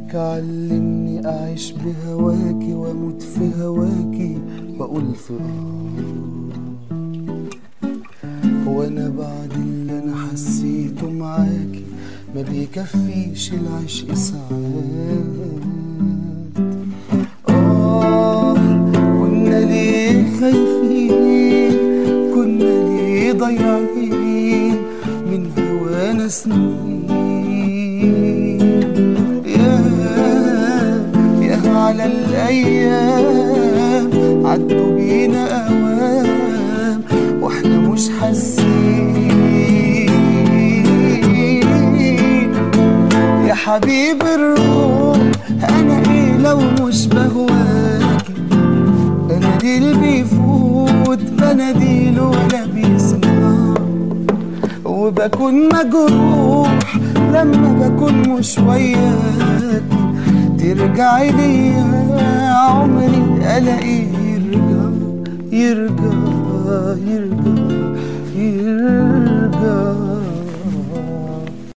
حبك علمني أعيش بهواكي وأموت في هواكي وأقول في آه وأنا بعد اللي أنا حسيته معاكي ما بيكفيش العشق ساعات آه كنا ليه خايفين كنا ليه ضايعين من هوانا سنين يا يا على الأيام عدوا بينا أوام واحنا مش حاسين يا حبيب الروح انا ايه لو مش بهواك انا دي اللي بيفوت بناديله ولا بيسمع وبكون مجروح لما بكون مش وياك ترجعي ليا عمري الاقيه يرجع يرجع يرجع يرجع